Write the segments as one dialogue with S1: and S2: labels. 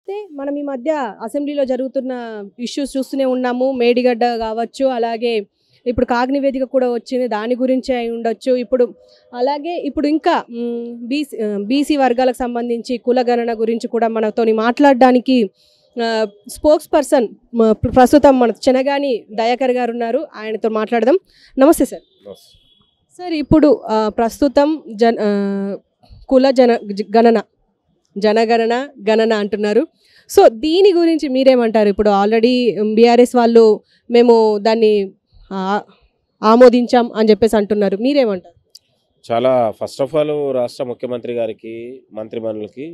S1: అయితే మనం ఈ మధ్య అసెంబ్లీలో జరుగుతున్న ఇష్యూస్ చూస్తూనే ఉన్నాము మేడిగడ్డ కావచ్చు అలాగే ఇప్పుడు కాగ్ నివేదిక కూడా వచ్చింది దాని గురించి అయి ఉండొచ్చు ఇప్పుడు అలాగే ఇప్పుడు ఇంకా బీసీ బీసీ వర్గాలకు సంబంధించి కులగణన గురించి కూడా మనతోని మాట్లాడడానికి స్పోక్స్ పర్సన్ ప్రస్తుతం మన చెనగాని దయాకర్ గారు ఉన్నారు ఆయనతో మాట్లాడదాం నమస్తే సార్ సార్ ఇప్పుడు ఆ, ప్రస్తుతం జన ఆ, కుల జన జ- గణన జనగణన గణన అంటున్నారు సో దీని గురించి మీరేమంటారు ఇప్పుడు ఆల్రెడీ బీఆర్ఎస్ వాళ్ళు మేము దాన్ని ఆ, ఆమోదించాం అని చెప్పేసి అంటున్నారు మీరేమంటారు
S2: చాలా ఫస్ట్ ఆఫ్ ఆల్ రాష్ట్ర ముఖ్యమంత్రి గారికి మంత్రిమండలికి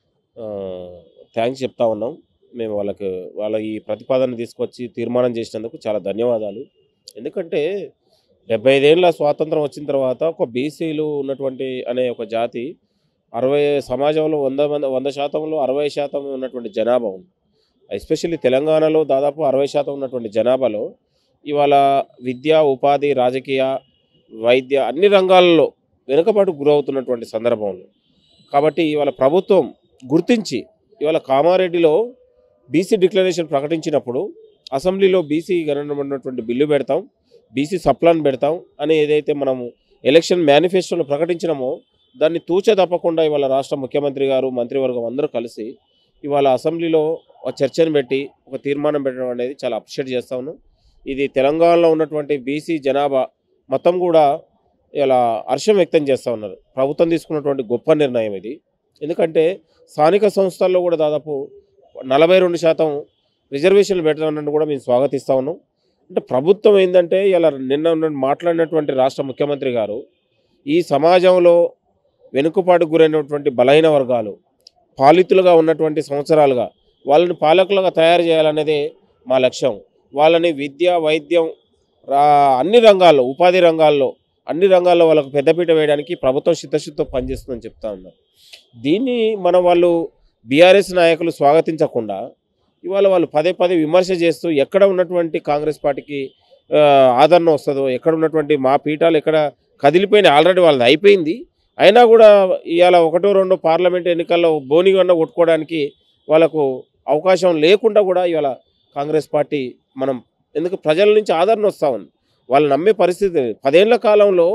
S2: థ్యాంక్స్ చెప్తా ఉన్నాం మేము వాళ్ళకి వాళ్ళ ఈ ప్రతిపాదన తీసుకొచ్చి తీర్మానం చేసినందుకు చాలా ధన్యవాదాలు ఎందుకంటే డెబ్బై ఐదేళ్ళ స్వాతంత్రం వచ్చిన తర్వాత ఒక బీసీలు ఉన్నటువంటి అనే ఒక జాతి అరవై సమాజంలో వంద మంది వంద శాతంలో అరవై శాతం ఉన్నటువంటి జనాభా ఉంది ఎస్పెషల్లీ తెలంగాణలో దాదాపు అరవై శాతం ఉన్నటువంటి జనాభాలో ఇవాళ విద్య ఉపాధి రాజకీయ వైద్య అన్ని రంగాల్లో వెనుకబాటు గురవుతున్నటువంటి సందర్భంలో కాబట్టి ఇవాళ ప్రభుత్వం గుర్తించి ఇవాళ కామారెడ్డిలో బీసీ డిక్లరేషన్ ప్రకటించినప్పుడు అసెంబ్లీలో బీసీ గణనటువంటి బిల్లు పెడతాం బీసీ సప్లాన్ పెడతాం అని ఏదైతే మనము ఎలక్షన్ మేనిఫెస్టోలో ప్రకటించినామో దాన్ని తూచ తప్పకుండా ఇవాళ రాష్ట్ర ముఖ్యమంత్రి గారు మంత్రివర్గం అందరూ కలిసి ఇవాళ అసెంబ్లీలో ఒక చర్చను పెట్టి ఒక తీర్మానం పెట్టడం అనేది చాలా అప్రిషియేట్ చేస్తా ఉన్నాం ఇది తెలంగాణలో ఉన్నటువంటి బీసీ జనాభా మొత్తం కూడా ఇలా హర్షం వ్యక్తం చేస్తూ ఉన్నారు ప్రభుత్వం తీసుకున్నటువంటి గొప్ప నిర్ణయం ఇది ఎందుకంటే స్థానిక సంస్థల్లో కూడా దాదాపు నలభై రెండు శాతం రిజర్వేషన్లు పెట్టాలని కూడా మేము స్వాగతిస్తూ ఉన్నాం అంటే ప్రభుత్వం ఏంటంటే ఇలా నిన్న ఉన్న- మాట్లాడినటువంటి రాష్ట్ర ముఖ్యమంత్రి గారు ఈ సమాజంలో వెనుకపాటుకు గురైనటువంటి బలహీన వర్గాలు పాలితులుగా ఉన్నటువంటి సంవత్సరాలుగా వాళ్ళని పాలకులుగా తయారు చేయాలనేదే మా లక్ష్యం వాళ్ళని విద్య వైద్యం రా అన్ని రంగాల్లో ఉపాధి రంగాల్లో అన్ని రంగాల్లో వాళ్ళకు పెద్దపీట వేయడానికి ప్రభుత్వం చిత్తశుద్ధితో పనిచేస్తుందని చెప్తా ఉన్నారు దీన్ని మన వాళ్ళు బీఆర్ఎస్ నాయకులు స్వాగతించకుండా ఇవాళ వాళ్ళు పదే పదే విమర్శ చేస్తూ ఎక్కడ ఉన్నటువంటి కాంగ్రెస్ పార్టీకి ఆ, ఆదరణ వస్తుందో ఎక్కడ ఉన్నటువంటి మా పీఠాలు ఎక్కడ కదిలిపోయినాయి ఆల్రెడీ వాళ్ళది అయిపోయింది అయినా కూడా ఇవాళ ఒకటో రెండో పార్లమెంట్ ఎన్నికల్లో బోనిగొండ కొట్టుకోవడానికి వాళ్ళకు అవకాశం లేకుండా కూడా ఇవాళ కాంగ్రెస్ పార్టీ మనం ఎందుకు ప్రజల నుంచి ఆదరణ వస్తూ ఉంది వాళ్ళు నమ్మే పరిస్థితి లేదు పదేళ్ల కాలంలో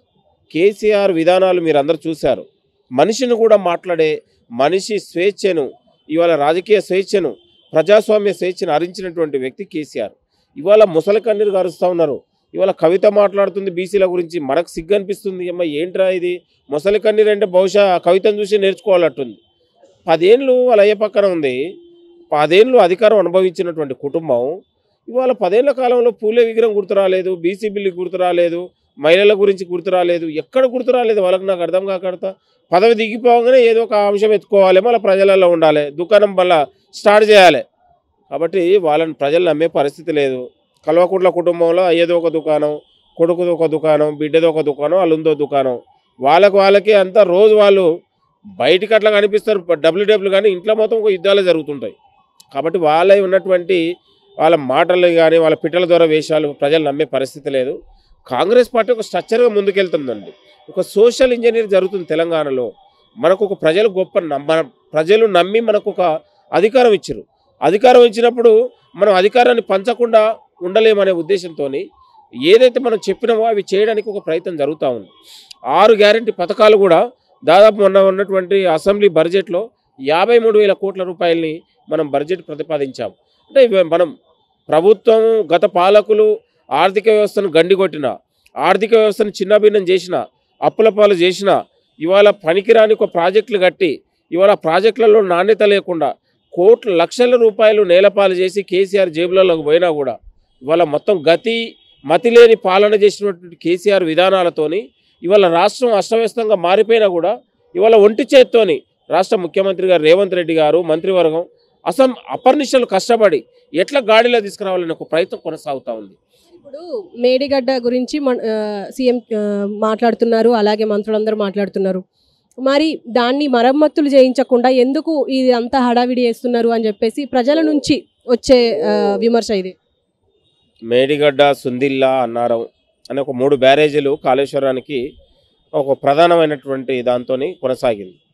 S2: కేసీఆర్ విధానాలు మీరు అందరూ చూశారు మనిషిని కూడా మాట్లాడే మనిషి స్వేచ్ఛను ఇవాళ రాజకీయ స్వేచ్ఛను ప్రజాస్వామ్య స్వేచ్ఛను హరించినటువంటి వ్యక్తి కేసీఆర్ ఇవాళ ముసలి కన్నీరు గారుస్తూ ఉన్నారు ఇవాళ కవిత మాట్లాడుతుంది బీసీల గురించి మనకు సిగ్గు అనిపిస్తుంది అమ్మ ఏంట్రా ఇది ముసలి కన్నీరు అంటే బహుశా ఆ కవితను చూసి నేర్చుకోవాలట్టుంది పదేళ్ళు వాళ్ళ అయ్య పక్కన ఉంది పదేళ్ళు అధికారం అనుభవించినటువంటి కుటుంబం ఇవాళ పదేళ్ల కాలంలో పూలే విగ్రహం గుర్తు రాలేదు బీసీ బిల్లు గుర్తు రాలేదు మహిళల గురించి గుర్తు రాలేదు ఎక్కడ గుర్తు రాలేదు వాళ్ళకి నాకు అర్థం కాకడతా పదవి దిగిపోగానే ఏదో ఒక అంశం ఎత్తుకోవాలి మళ్ళీ ప్రజలలో ఉండాలి దుకాణం వల్ల స్టార్ట్ చేయాలి కాబట్టి వాళ్ళని ప్రజలు నమ్మే పరిస్థితి లేదు కల్వకుంట్ల కుటుంబంలో ఏదో ఒక దుకాణం కొడుకుది ఒక దుకాణం బిడ్డది ఒక దుకాణం వాళ్ళుందో దుకాణం వాళ్ళకి వాళ్ళకి అంతా రోజు వాళ్ళు బయటికి అట్లా కనిపిస్తారు డబ్ల్యూ డబ్ల్యూ కానీ ఇంట్లో మొత్తం ఒక యుద్ధాలే జరుగుతుంటాయి కాబట్టి వాళ్ళ ఉన్నటువంటి వాళ్ళ మాటలు కానీ వాళ్ళ పిట్టల ద్వారా వేషాలు ప్రజలు నమ్మే పరిస్థితి లేదు కాంగ్రెస్ పార్టీ ఒక స్ట్రక్చర్గా ముందుకెళ్తుందండి ఒక సోషల్ ఇంజనీర్ జరుగుతుంది తెలంగాణలో మనకు ఒక ప్రజలు గొప్ప నమ్మ ప్రజలు నమ్మి మనకు ఒక అధికారం ఇచ్చారు అధికారం ఇచ్చినప్పుడు మనం అధికారాన్ని పంచకుండా ఉండలేమనే ఉద్దేశంతో ఏదైతే మనం చెప్పినామో అవి చేయడానికి ఒక ప్రయత్నం జరుగుతూ ఉంది ఆరు గ్యారంటీ పథకాలు కూడా దాదాపు మొన్న ఉన్నటువంటి అసెంబ్లీ బడ్జెట్లో యాభై మూడు వేల కోట్ల రూపాయలని మనం బడ్జెట్ ప్రతిపాదించాం అంటే ఇవి మనం ప్రభుత్వం గత పాలకులు ఆర్థిక వ్యవస్థను గండికొట్టిన ఆర్థిక వ్యవస్థను చిన్నభిన్నం చేసిన అప్పుల పాలు చేసిన ఇవాళ పనికిరాని ఒక ప్రాజెక్టులు కట్టి ఇవాళ ప్రాజెక్టులలో నాణ్యత లేకుండా కోట్ల లక్షల రూపాయలు నేలపాలు చేసి కేసీఆర్ జేబులలోకి పోయినా కూడా ఇవాళ మొత్తం గతి మతి లేని పాలన చేసినటువంటి కేసీఆర్ విధానాలతోని ఇవాళ రాష్ట్రం అస్తవ్యస్తంగా మారిపోయినా కూడా ఇవాళ ఒంటి చేత్తోని రాష్ట్ర ముఖ్యమంత్రి గారు రేవంత్ రెడ్డి గారు మంత్రివర్గం అసం అపర్నిశలు కష్టపడి ఎట్లా గాడిలో తీసుకురావాలనే ఒక ప్రయత్నం కొనసాగుతూ ఉంది
S1: ఇప్పుడు మేడిగడ్డ గురించి మన సీఎం మాట్లాడుతున్నారు అలాగే మంత్రులందరూ మాట్లాడుతున్నారు మరి దాన్ని మరమ్మతులు చేయించకుండా ఎందుకు ఇది అంతా హడావిడి చేస్తున్నారు అని చెప్పేసి ప్రజల నుంచి వచ్చే ఆ, విమర్శ ఇది
S2: మేడిగడ్డ సుందిల్లా అన్నారం అనే ఒక మూడు బ్యారేజీలు కాళేశ్వరానికి ఒక ప్రధానమైనటువంటి దాంతో కొనసాగింది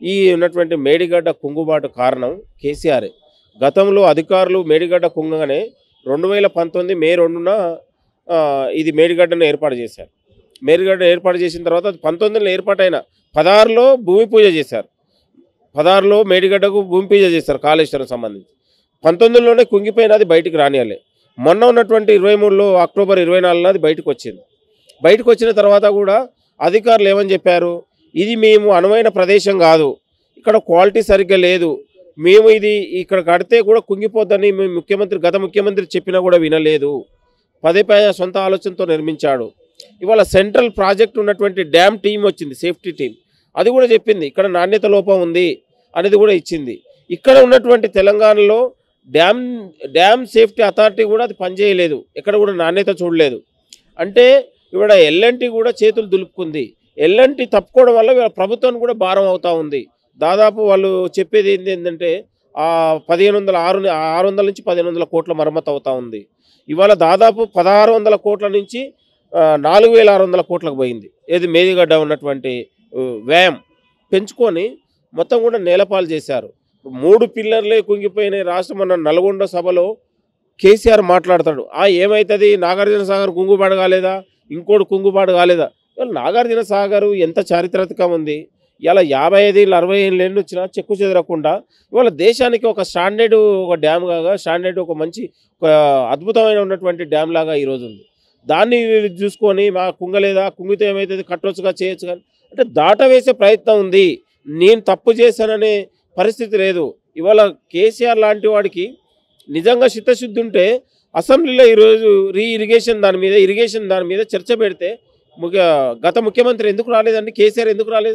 S2: ఈ ఉన్నటువంటి మేడిగడ్డ కుంగుబాటు కారణం కేసీఆర్ గతంలో అధికారులు మేడిగడ్డ కుంగగానే రెండు వేల పంతొమ్మిది మే రెండున ఆ, ఇది మేడిగడ్డను ఏర్పాటు చేశారు మేడిగడ్డ ఏర్పాటు చేసిన తర్వాత అది పంతొమ్మిదిలో ఏర్పాటైన పదహారులో భూమి పూజ చేశారు పదహారులో మేడిగడ్డకు భూమి పూజ చేశారు కాళేశ్వరం సంబంధించి పంతొమ్మిదిలోనే కుంగిపోయినది బయటికి రానియాలి మొన్న ఉన్నటువంటి ఇరవై మూడులో అక్టోబర్ ఇరవై నాలుగున అది బయటకు వచ్చింది బయటకు వచ్చిన తర్వాత కూడా అధికారులు ఏమని చెప్పారు ఇది మేము అనువైన ప్రదేశం కాదు ఇక్కడ క్వాలిటీ సరిగ్గా లేదు మేము ఇది ఇక్కడ కడితే కూడా కుంగిపోద్దని మేము ముఖ్యమంత్రి గత ముఖ్యమంత్రి చెప్పినా కూడా వినలేదు పదే పదే సొంత ఆలోచనతో నిర్మించాడు ఇవాళ సెంట్రల్ ప్రాజెక్ట్ ఉన్నటువంటి డ్యామ్ టీం వచ్చింది సేఫ్టీ టీం అది కూడా చెప్పింది ఇక్కడ నాణ్యత లోపం ఉంది అనేది కూడా ఇచ్చింది ఇక్కడ ఉన్నటువంటి తెలంగాణలో డ్యామ్ డ్యామ్ సేఫ్టీ అథారిటీ కూడా అది పనిచేయలేదు ఎక్కడ కూడా నాణ్యత చూడలేదు అంటే ఇవిడ ఎల్ఎన్టీ కూడా చేతులు దులుపుకుంది ఎల్ఎన్టీ తప్పుకోవడం వల్ల వీళ్ళ ప్రభుత్వం కూడా భారం అవుతా ఉంది దాదాపు వాళ్ళు చెప్పేది ఏంటి ఏంటంటే ఆ పదిహేను వందల ఆరు ఆరు వందల నుంచి పదిహేను వందల కోట్ల మరమ్మతు అవుతా ఉంది ఇవాళ దాదాపు పదహారు వందల కోట్ల నుంచి ఆ, నాలుగు వేల ఆరు వందల కోట్లకు పోయింది ఏది మేదిగడ్డ ఉన్నటువంటి ఆ, వ్యయం పెంచుకొని మొత్తం కూడా నేలపాలు చేశారు మూడు పిల్లర్లే కుంగిపోయిన రాష్ట్రం మన నల్గొండ సభలో కేసీఆర్ మాట్లాడతాడు ఆ ఏమవుతుంది నాగార్జున సాగర్ కుంగుబాటు కాలేదా ఇంకోటి కుంగుబాటు కాలేదా ఇవాళ నాగార్జున సాగర్ ఎంత చారిత్రకం ఉంది ఇలా యాభై ఐదు ఏళ్ళు అరవై ఏళ్ళు ఎండు వచ్చినా చెక్కు చెదరకుండా ఇవాళ దేశానికి ఒక స్టాండర్డ్ ఒక డ్యామ్ లాగా స్టాండర్డ్ ఒక మంచి ఒక అద్భుతమైన ఉన్నటువంటి డ్యామ్ లాగా ఈరోజు ఉంది దాన్ని చూసుకొని మా కుంగలేదా కుంగితే ఏమవుతుంది కట్టొచ్చుగా చేయొచ్చు కానీ అంటే దాట వేసే ప్రయత్నం ఉంది నేను తప్పు చేశాననే పరిస్థితి లేదు ఇవాళ కేసీఆర్ లాంటి వాడికి నిజంగా చిత్తశుద్ధి ఉంటే అసెంబ్లీలో ఈరోజు రీ ఇరిగేషన్ దాని మీద ఇరిగేషన్ దాని మీద చర్చ పెడితే ముఖ్య గత ముఖ్యమంత్రి ఎందుకు రాలేదండి కేసీఆర్ ఎందుకు రాలేదు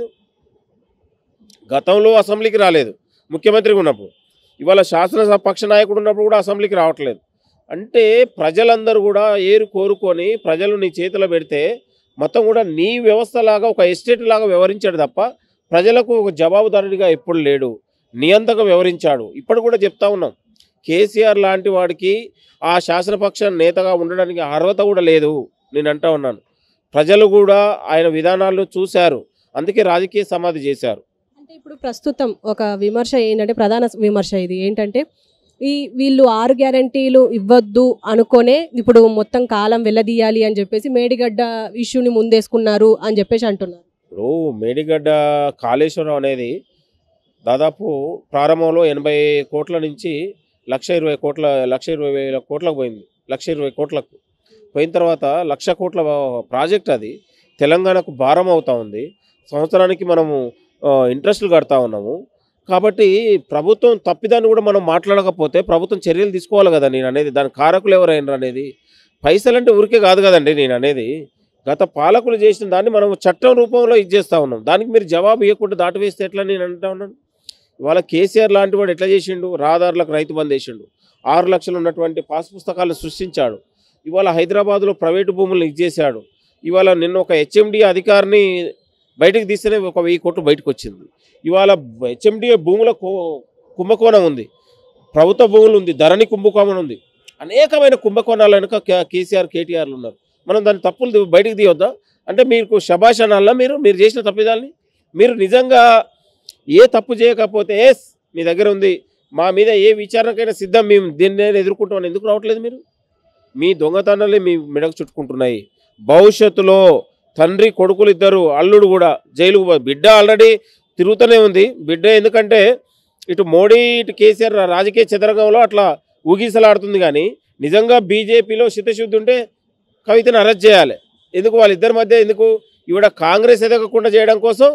S2: గతంలో అసెంబ్లీకి రాలేదు ముఖ్యమంత్రిగా ఉన్నప్పుడు ఇవాళ శాసనసభ పక్ష నాయకుడు ఉన్నప్పుడు కూడా అసెంబ్లీకి రావట్లేదు అంటే ప్రజలందరూ కూడా ఏరు కోరుకొని ప్రజలు నీ చేతిలో పెడితే మొత్తం కూడా నీ వ్యవస్థలాగా ఒక ఎస్టేట్ లాగా వ్యవహరించాడు తప్ప ప్రజలకు ఒక జవాబుదారుడిగా ఎప్పుడు లేడు నియంతగా వ్యవహరించాడు ఇప్పుడు కూడా చెప్తా ఉన్నాం కేసీఆర్ లాంటి వాడికి ఆ శాసనపక్ష నేతగా ఉండడానికి అర్హత కూడా లేదు నేను అంటా ఉన్నాను ప్రజలు కూడా ఆయన విధానాలను చూశారు అందుకే రాజకీయ సమాధి చేశారు
S1: అంటే ఇప్పుడు ప్రస్తుతం ఒక విమర్శ ఏంటంటే ప్రధాన విమర్శ ఇది ఏంటంటే ఈ వీళ్ళు ఆరు గ్యారంటీలు ఇవ్వద్దు అనుకోనే ఇప్పుడు మొత్తం కాలం వెళ్ళదీయాలి అని చెప్పేసి మేడిగడ్డ ఇష్యూని ముందేసుకున్నారు అని చెప్పేసి అంటున్నారు
S2: ఇప్పుడు మేడిగడ్డ కాళేశ్వరం అనేది దాదాపు ప్రారంభంలో ఎనభై కోట్ల నుంచి లక్ష ఇరవై కోట్ల లక్ష ఇరవై వేల కోట్లకు పోయింది లక్ష ఇరవై కోట్లకు పోయిన తర్వాత లక్ష కోట్ల ప్రాజెక్ట్ అది తెలంగాణకు భారం అవుతా ఉంది సంవత్సరానికి మనము ఆ, ఇంట్రెస్ట్లు కడతా ఉన్నాము కాబట్టి ప్రభుత్వం తప్పిదాన్ని కూడా మనం మాట్లాడకపోతే ప్రభుత్వం చర్యలు తీసుకోవాలి కదా నేను అనేది దాని కారకులు ఎవరైనా అనేది పైసలు అంటే ఊరికే కాదు కదండి నేను అనేది గత పాలకులు చేసిన దాన్ని మనం చట్టం రూపంలో ఇచ్చేస్తా ఉన్నాం దానికి మీరు జవాబు ఇవ్వకుండా దాటవేస్తే ఎట్లా నేను అంటా ఉన్నాను ఇవాళ కేసీఆర్ లాంటి వాడు ఎట్లా చేసిండు రహదారులకు రైతు బంద్ వేసిండు ఆరు లక్షలు ఉన్నటువంటి పాస్ పుస్తకాలను సృష్టించాడు ఇవాళ హైదరాబాద్లో ప్రైవేటు భూములను ఇచ్చేశాడు ఇవాళ నిన్న ఒక హెచ్ఎండి అధికారిని బయటకు తీస్తేనే ఒక వెయ్యి కోట్లు బయటకు వచ్చింది ఇవాళ హెచ్ఎండి భూముల కు- కుంభకోణం ఉంది ప్రభుత్వ భూములు ఉంది ధరణి కుంభకోణం ఉంది అనేకమైన కుంభకోణాల వెనుక కే- కేసీఆర్ కేటీఆర్లు ఉన్నారు మనం దాని తప్పులు తీ- బయటకు తీయొద్దా అంటే మీకు శభాష్ అనాలా మీరు మీరు చేసిన తప్పిదాన్ని మీరు నిజంగా ఏ తప్పు చేయకపోతే ఎస్ మీ దగ్గర ఉంది మా మీద ఏ విచారణకైనా సిద్ధం మేము దీన్ని ఎదుర్కొంటామని ఎందుకు రావట్లేదు మీరు మీ దొంగతనాలే మీ మెడకు చుట్టుకుంటున్నాయి భవిష్యత్తులో తండ్రి కొడుకులు ఇద్దరు అల్లుడు కూడా జైలుకు పో- బిడ్డ ఆల్రెడీ తిరుగుతూనే ఉంది బిడ్డ ఎందుకంటే ఇటు మోడీ ఇటు కేసీఆర్ రాజకీయ చదరంగంలో అట్లా ఊగిసలాడుతుంది కానీ నిజంగా బీజేపీలో చిత్తశుద్ధి ఉంటే కవితను అరెస్ట్ చేయాలి ఎందుకు వాళ్ళిద్దరి మధ్య ఎందుకు ఈవిడ కాంగ్రెస్ ఎదగకుండా చేయడం కోసం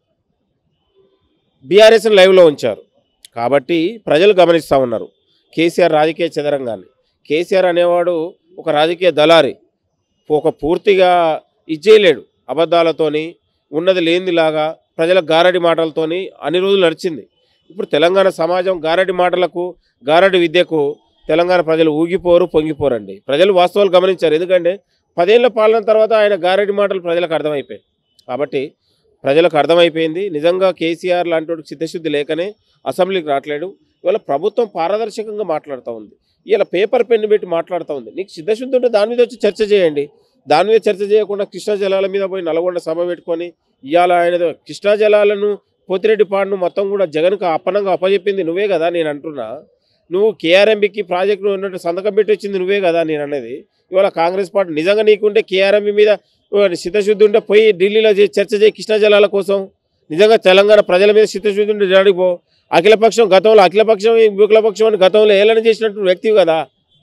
S2: బీఆర్ఎస్ని లైవ్లో ఉంచారు కాబట్టి ప్రజలు గమనిస్తూ ఉన్నారు కేసీఆర్ రాజకీయ చదరంగాన్ని కేసీఆర్ అనేవాడు ఒక రాజకీయ దళారి ఒక పూర్తిగా ఇచ్చేయలేడు అబద్ధాలతోని ఉన్నది లేనిదిలాగా ప్రజల గారడి మాటలతోని అన్ని రోజులు నడిచింది ఇప్పుడు తెలంగాణ సమాజం గారడి మాటలకు గారడి విద్యకు తెలంగాణ ప్రజలు ఊగిపోరు పొంగిపోరండి ప్రజలు వాస్తవాలు గమనించారు ఎందుకంటే పదేళ్ల పాలన తర్వాత ఆయన గారడి మాటలు ప్రజలకు అర్థమైపోయాయి కాబట్టి ప్రజలకు అర్థమైపోయింది నిజంగా కేసీఆర్ లాంటి వాడికి చిత్తశుద్ధి లేకనే అసెంబ్లీకి రావట్లేడు ఇవాళ ప్రభుత్వం పారదర్శకంగా మాట్లాడుతూ ఉంది ఇలా పేపర్ పెన్ పెట్టి మాట్లాడుతూ ఉంది నీకు సిద్ధశుద్ధి ఉంటే దాని మీద వచ్చి చర్చ చేయండి దాని మీద చర్చ చేయకుండా కృష్ణా జలాల మీద పోయి నల్గొండ సభ పెట్టుకొని ఇవాళ ఆయన కృష్ణా జలాలను పోతిరెడ్డి పాడును మొత్తం కూడా జగన్కు అప్పనంగా అప్పచెప్పింది నువ్వే కదా నేను అంటున్నా నువ్వు కేఆర్ఎంబికి ప్రాజెక్టు ఉన్నట్టు సంతకం పెట్టి వచ్చింది నువ్వే కదా నేను అనేది ఇవాళ కాంగ్రెస్ పార్టీ నిజంగా నీకుంటే కేఆర్ఎంబి మీద చిత్తశుద్ధి ఉంటే పోయి ఢిల్లీలో చే- చర్చ చేయి కృష్ణా జలాల కోసం నిజంగా తెలంగాణ ప్రజల మీద చిత్తశుద్ధి ఉంటే జాడిపో అఖిలపక్షం గతంలో అఖిలపక్షం వికులపక్షం అని గతంలో ఏలన చేసినట్టు వ్యక్తి కదా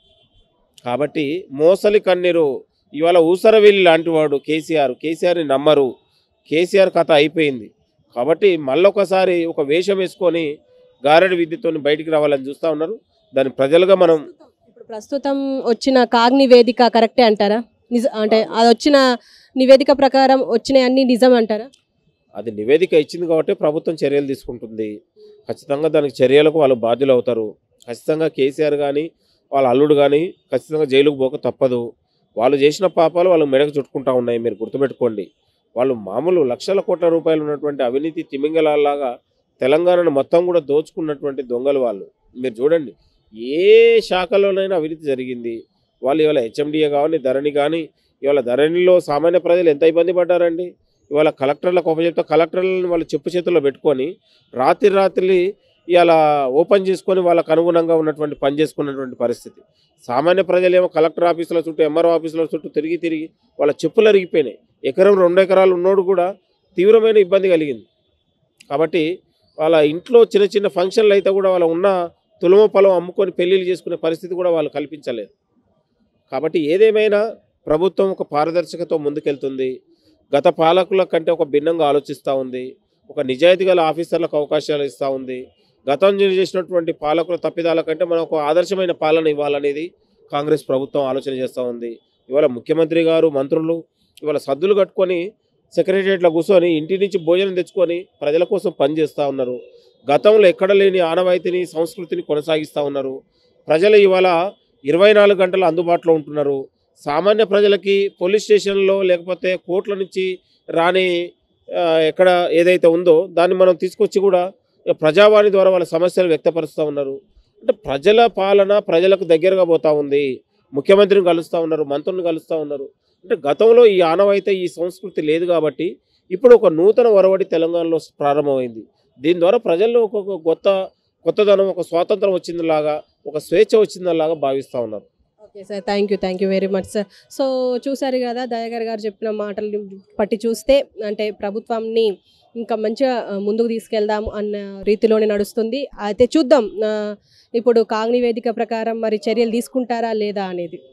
S2: కాబట్టి మోసలి కన్నీరు ఇవాళ ఊసరవెల్లి లాంటి వాడు కేసీఆర్ కేసీఆర్ని నమ్మరు కేసీఆర్ కథ అయిపోయింది కాబట్టి మళ్ళొకసారి ఒక వేషం వేసుకొని గారెడి విద్యతో బయటికి రావాలని చూస్తూ ఉన్నారు దాని ప్రజలుగా మనం
S1: ఇప్పుడు ప్రస్తుతం వచ్చిన కాగ్ నివేదిక కరెక్టే అంటారా నిజ అంటే అది వచ్చిన నివేదిక ప్రకారం వచ్చిన అన్ని నిజం అంటారా
S2: అది నివేదిక ఇచ్చింది కాబట్టి ప్రభుత్వం చర్యలు తీసుకుంటుంది ఖచ్చితంగా దానికి చర్యలకు వాళ్ళు బాధ్యులు అవుతారు ఖచ్చితంగా కేసీఆర్ కానీ వాళ్ళ అల్లుడు కానీ ఖచ్చితంగా జైలుకు పోక తప్పదు వాళ్ళు చేసిన పాపాలు వాళ్ళు మెడకు చుట్టుకుంటా ఉన్నాయి మీరు గుర్తుపెట్టుకోండి వాళ్ళు మామూలు లక్షల కోట్ల రూపాయలు ఉన్నటువంటి అవినీతి తిమింగలాల్లాగా తెలంగాణను మొత్తం కూడా దోచుకున్నటువంటి దొంగలు వాళ్ళు మీరు చూడండి ఏ శాఖలోనైనా అవినీతి జరిగింది వాళ్ళు ఇవాళ హెచ్ఎండిఏ కానీ ధరణి కానీ ఇవాళ ధరణిలో సామాన్య ప్రజలు ఎంత ఇబ్బంది పడ్డారండి ఇవాళ కలెక్టర్లకు ఉపజెప్తే కలెక్టర్లను వాళ్ళు చెప్పు చేతుల్లో పెట్టుకొని రాత్రి రాత్రి ఇవాళ ఓపెన్ చేసుకొని వాళ్ళకు అనుగుణంగా ఉన్నటువంటి పని చేసుకున్నటువంటి పరిస్థితి సామాన్య ప్రజలు ఏమో కలెక్టర్ ఆఫీసుల చుట్టూ ఎంఆర్ఓ ఆఫీసుల చుట్టూ తిరిగి తిరిగి వాళ్ళ చెప్పులు అరిగిపోయినాయి ఎకరం రెండు ఎకరాలు ఉన్నోడు కూడా తీవ్రమైన ఇబ్బంది కలిగింది కాబట్టి వాళ్ళ ఇంట్లో చిన్న చిన్న ఫంక్షన్లు అయితే కూడా వాళ్ళ ఉన్న తులమ పొలం అమ్ముకొని పెళ్ళిళ్ళు చేసుకునే పరిస్థితి కూడా వాళ్ళు కల్పించలేదు కాబట్టి ఏదేమైనా ప్రభుత్వం ఒక పారదర్శకతో ముందుకెళ్తుంది గత పాలకుల కంటే ఒక భిన్నంగా ఆలోచిస్తూ ఉంది ఒక నిజాయితీ గల ఆఫీసర్లకు అవకాశాలు ఇస్తూ ఉంది గతంలో చేసినటువంటి పాలకుల తప్పిదాల కంటే మనం ఒక ఆదర్శమైన పాలన ఇవ్వాలనేది కాంగ్రెస్ ప్రభుత్వం ఆలోచన చేస్తూ ఉంది ఇవాళ ముఖ్యమంత్రి గారు మంత్రులు ఇవాళ సద్దులు కట్టుకొని సెక్రటరియట్లో కూర్చొని ఇంటి నుంచి భోజనం తెచ్చుకొని ప్రజల కోసం పనిచేస్తూ ఉన్నారు గతంలో ఎక్కడ లేని ఆనవాయితీని సంస్కృతిని కొనసాగిస్తూ ఉన్నారు ప్రజలు ఇవాళ ఇరవై నాలుగు గంటలు అందుబాటులో ఉంటున్నారు సామాన్య ప్రజలకి పోలీస్ స్టేషన్లో లేకపోతే కోర్టుల నుంచి రాని ఆ, ఎక్కడ ఏదైతే ఉందో దాన్ని మనం తీసుకొచ్చి కూడా ఇక ప్రజావాణి ద్వారా వాళ్ళ సమస్యలు వ్యక్తపరుస్తూ ఉన్నారు అంటే ప్రజల పాలన ప్రజలకు దగ్గరగా పోతా ఉంది ముఖ్యమంత్రిని కలుస్తూ ఉన్నారు మంత్రులను కలుస్తూ ఉన్నారు అంటే గతంలో ఈ ఆనవాయితీ ఈ సంస్కృతి లేదు కాబట్టి ఇప్పుడు ఒక నూతన ఒరవడి తెలంగాణలో ప్రారంభమైంది దీని ద్వారా ప్రజల్లో ఒక ఒక కొత్త కొత్తదనం ఒక స్వాతంత్రం వచ్చిందిలాగా ఒక స్వేచ్ఛ వచ్చిందలాగా భావిస్తూ ఉన్నారు
S1: okay sir thank you thank you very much sir so చూసారు కదా దయాగర్ గారు చెప్పిన మాటలు పట్టి చూస్తే అంటే ప్రభుత్వాన్ని ఇంకా మంచిగా ఆ, ముందుకు తీసుకెళ్దాం అన్న రీతిలోనే నడుస్తుంది అయితే చూద్దాం ఆ, ఇప్పుడు కాగ్ నివేదిక ప్రకారం మరి చర్యలు తీసుకుంటారా లేదా అనేది